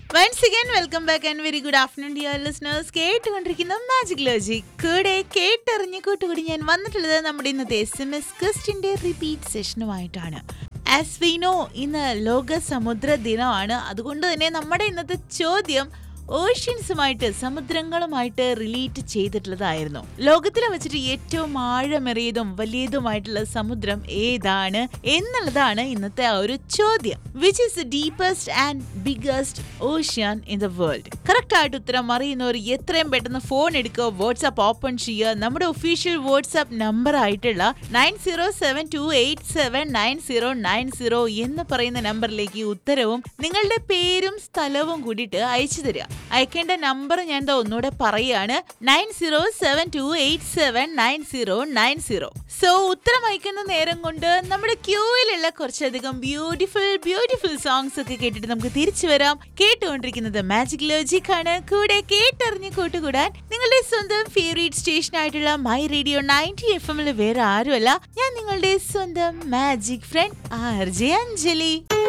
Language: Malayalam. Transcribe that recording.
once again welcome back and very good afternoon dear listeners കേട്ടുകൊണ്ടിരിക്കുന്ന മാജിക് ലോജിക് കൂടെ കേട്ടറിഞ്ഞ് കൂട്ടുകൂടി ഞാൻ വന്നിട്ടുള്ളത് നമ്മുടെ ഇന്നത്തെ എസ് എം എസ് ക്വസ്റ്റിന്റെ റിപ്പീറ്റ് സെഷനുമായിട്ടാണ് ആസ് വി നോ ഇന്ന് ലോക സമുദ്ര ദിനമാണ് അതുകൊണ്ട് തന്നെ നമ്മുടെ ഇന്നത്തെ ചോദ്യം ഓഷ്യൻസുമായിട്ട് സമുദ്രങ്ങളുമായിട്ട് റിലേറ്റ് ചെയ്തിട്ടുള്ളതായിരുന്നു ലോകത്തിലെ വെച്ചിട്ട് ഏറ്റവും ആഴമേറിയതും വലിയതുമായിട്ടുള്ള സമുദ്രം ഏതാണ് എന്നുള്ളതാണ് ഇന്നത്തെ ആ ഒരു ചോദ്യം which is deepest and biggest ocean in the world correct ആയിട്ട് ഉത്തരം അറിയുന്നവർ എത്രയും പെട്ടെന്ന് ഫോൺ എടുക്കുക വാട്സ്ആപ്പ് ഓപ്പൺ ചെയ്യുക നമ്മുടെ ഒഫീഷ്യൽ വാട്സ്ആപ്പ് നമ്പർ ആയിട്ടുള്ള nine zero seven two eight seven nine zero nine zero എന്ന് പറയുന്ന നമ്പറിലേക്ക് ഉത്തരവും നിങ്ങളുടെ പേരും സ്ഥലവും കൂടിയിട്ട് അയച്ചു തരിക അയക്കേണ്ട നമ്പർ ഞാൻ ദാ ഒന്നുകൂടെ പറയാണ് nine zero seven two eight seven nine zero nine zero so ഉത്തരം അയക്കുന്ന നേരം കൊണ്ട് നമ്മുടെ ക്യൂവിലുള്ള കുറച്ചധികം ബ്യൂട്ടിഫുൾ ബ്യൂട്ടിഫുൾ സോങ്സ് ഒക്കെ കേട്ടിട്ട് നമുക്ക് തിരിച്ചു വരാം കേട്ടുകൊണ്ടിരിക്കുന്നത് മാജിക് ലോജിക് ആണ് കൂടെ കേട്ടറിഞ്ഞ് കൂട്ടുകൂടാൻ നിങ്ങളുടെ സ്വന്തം ഫേവറേറ്റ് സ്റ്റേഷൻ ആയിട്ടുള്ള മൈ റേഡിയോ നയൻറ്റി എഫ് എമ്മിൽ വേറെ ആരുമല്ല ഞാൻ നിങ്ങളുടെ സ്വന്തം magic friend R J Anjali